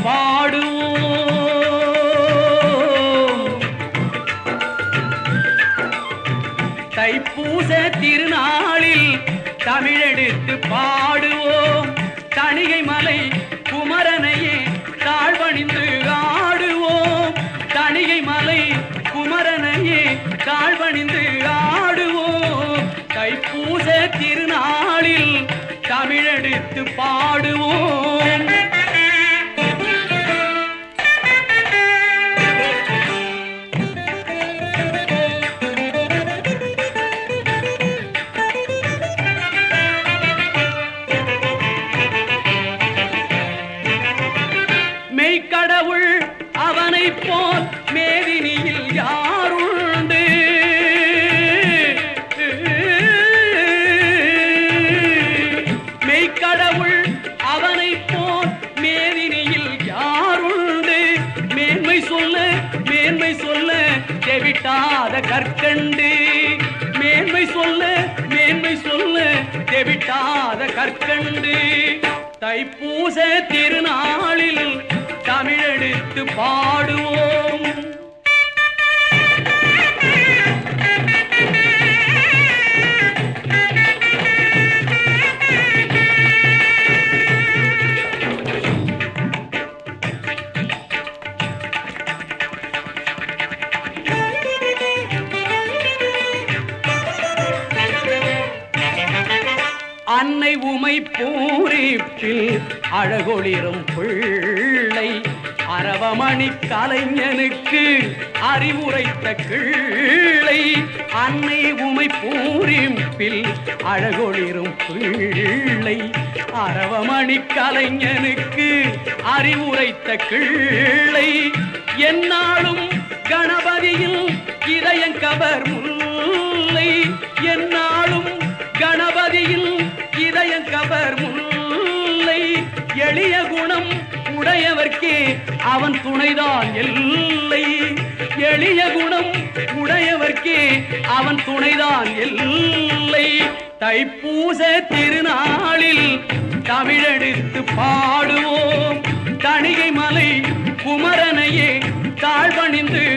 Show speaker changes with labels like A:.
A: பாடுவோம் தைப்பூச திருநாளில் தமிழெடுத்து பாடுவோம் தணிகை மலை குமரனையே தாழ்வணிந்து ஆடுவோம் தணிகை மலை குமரனையே தாழ்வணிந்து ஆடுவோம் தைப்பூச திருநாளில் தமிழெடுத்து பாடுவோம் மெய்க்கடவுள் அவனைப் போல் மேதினியில் யாருண்டு மெய்க்கடவுள் அவனைப் போல் மேதினியில் யாருண்டு மேன்மை சொல்ல மேன்மை சொல்ல தெவிட்டாத கற்கண்டு மேன்மை சொல்ல மேன்மை சொல்ல தெவிட்டாத கற்கண்டு தைப்பூச திருநாளில் தமிழெடுத்து பாடுவோம் அன்னை உமை பூரிப்பில் அழகொளிரும் பிள்ளை அரவமணி கலைஞனுக்கு அறிவுரைத்த கிள்ளை அன்னை உமை பூரிப்பில் அழகொளிரும் பிள்ளை அரவமணி கலைஞனுக்கு அறிவுரைத்த கிள்ளை என்னாலும் கணபதியில் இதயங்கவர் முல்லை என்னாலும் கணபதியில் இதயங்கவர் முல்லை எளிய குணம் உடையவர்க்கே அவன் துணைதான் எல்லை எளிய குணம் உடையவர்க்கே அவன் துணைதான் எல்லை தைப்பூச திருநாளில் தமிழெடுத்து பாடுவோம் தணிகை மலை குமரனையே தாழ்வணிந்து